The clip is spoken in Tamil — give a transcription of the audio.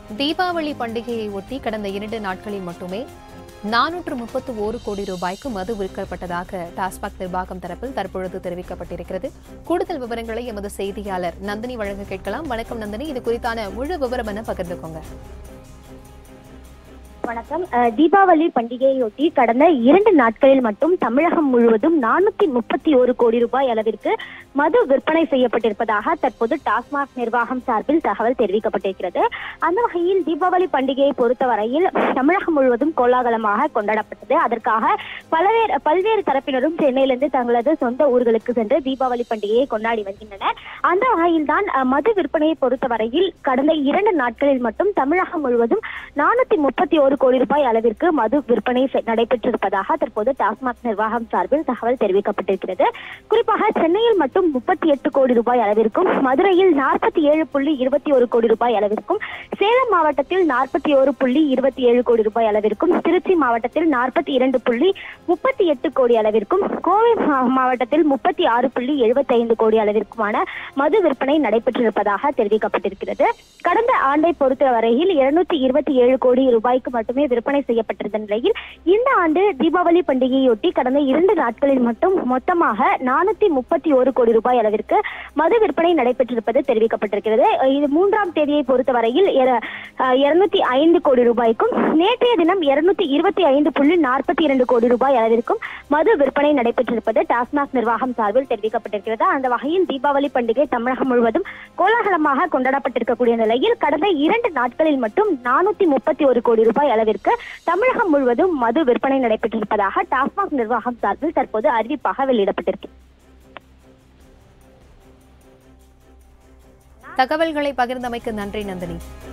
தீபாவளி பண்டிகையை ஒட்டி கடந்த இரண்டு நாட்களில் மட்டுமே நானூற்று முப்பத்து ஓரு கோடி ரூபாய்க்கு மது விற்கப்பட்டதாக டாஸ்மாக் நிர்வாகம் தரப்பில் தற்பொழுது தெரிவிக்கப்பட்டிருக்கிறது கூடுதல் விவரங்களை எமது செய்தியாளர் நந்தினி வழங்க கேட்கலாம் வணக்கம் நந்தினி இது குறித்தான முழு விவரம் என பகிர்ந்துக்கோங்க வணக்கம் அஹ், தீபாவளி பண்டிகையொட்டி கடந்த இரண்டு நாட்களில் மட்டும் தமிழகம் முழுவதும் நானூத்தி முப்பத்தி ஒரு கோடி ரூபாய் அளவிற்கு மது விற்பனை செய்யப்பட்டிருப்பதாக தற்போது டாஸ்மாக் நிர்வாகம் சார்பில் தகவல் தெரிவிக்கப்பட்டிருக்கிறது அந்த வகையில் தீபாவளி பண்டிகையை பொறுத்தவரையில் தமிழகம் முழுவதும் கோலாகலமாக கொண்டாடப்பட்டது அதற்காக பல்வேறு பல்வேறு தரப்பினரும் சென்னையிலிருந்து தங்களது சொந்த ஊர்களுக்கு சென்று தீபாவளி பண்டிகையை கொண்டாடி வருகின்றனர் அந்த வகையில் தான் மது விற்பனையை பொறுத்தவரையில் கடந்த இரண்டு நாட்களில் மட்டும் தமிழகம் முழுவதும் நானூத்தி முப்பத்தி ஒரு கோடி ரூபாய் அளவிற்கு மது விற்பனை செ- நடைபெற்றிருப்பதாக தற்போது டாஸ்மாக் நிர்வாகம் சார்பில் தகவல் தெரிவிக்கப்பட்டிருக்கிறது குறிப்பாக சென்னையில் மட்டும் முப்பத்தி எட்டு கோடி ரூபாய் அளவிற்கும் மதுரையில் நாற்பத்தி ஏழு புள்ளி இருபத்தி ஒரு கோடி ரூபாய் அளவிற்கும் சேலம் மாவட்டத்தில் நாற்பத்தி ஒரு புள்ளி இருபத்தி ஏழு கோடி ரூபாய் அளவிற்கும் திருச்சி மாவட்டத்தில் நாற்பத்தி இரண்டு புள்ளி முப்பத்தி எட்டு கோடி அளவிற்கும் கோவை மா- மாவட்டத்தில் முப்பத்தி ஆறு புள்ளி எழுபத்தி ஐந்து கோடி அளவிற்குமான மது விற்பனை நடைபெற்றிருப்பதாக தெரிவிக்கப்பட்டிருக்கிறது கடந்த ஆண்டை பொறுத்தவரையில் இருநூத்தி இருபத்தி ஏழு கோடி ரூபாய்க்கு மட்டுமே விற்பனை செய்யப்பட்டிருந்த நிலையில் இந்த ஆண்டு தீபாவளி பண்டிகையொட்டி கடந்த இரண்டு நாட்களில் மட்டும் மொத்தமாக நானூத்தி முப்பத்தி ஒரு கோடி ரூபாய் அளவிற்கு மது விற்பனை நடைபெற்றிருப்பது தெரிவிக்கப்பட்டிருக்கிறது இது மூன்றாம் தேதியை பொறுத்தவரையில் இருநூத்தி ஐந்து கோடி ரூபாய்க்கும் நேற்றைய தினம் இருநூத்தி இருபத்தி ஐந்து புள்ளி நாற்பத்தி இரண்டு கோடி ரூபாய் அளவிற்கும் மது விற்பனை நடைபெற்றிருப்பது டாஸ்மாக் நிர்வாகம் சார்பில் தெரிவிக்கப்பட்டிருக்கிறது அந்த வகையில் தீபாவளி பண்டிகை தமிழகம் முழுவதும் கோலாகலமாக கொண்டாடப்பட்டிருக்கக்கூடிய நிலையில் கடந்த இரண்டு நாட்களில் மட்டும் நானூத்தி முப்பத்தி ஒரு கோடி ரூபாய் அளவிற்கு தமிழகம் முழுவதும் மது விற்பனை நடைபெற்றிருப்பதாக டாஸ்மாக் நிர்வாகம் சார்பில் தற்போது அறிவிப்பாக வெளியிடப்பட்டிருக்கு தகவல்களை பகிர்ந்தமைக்கு நன்றி நந்தினி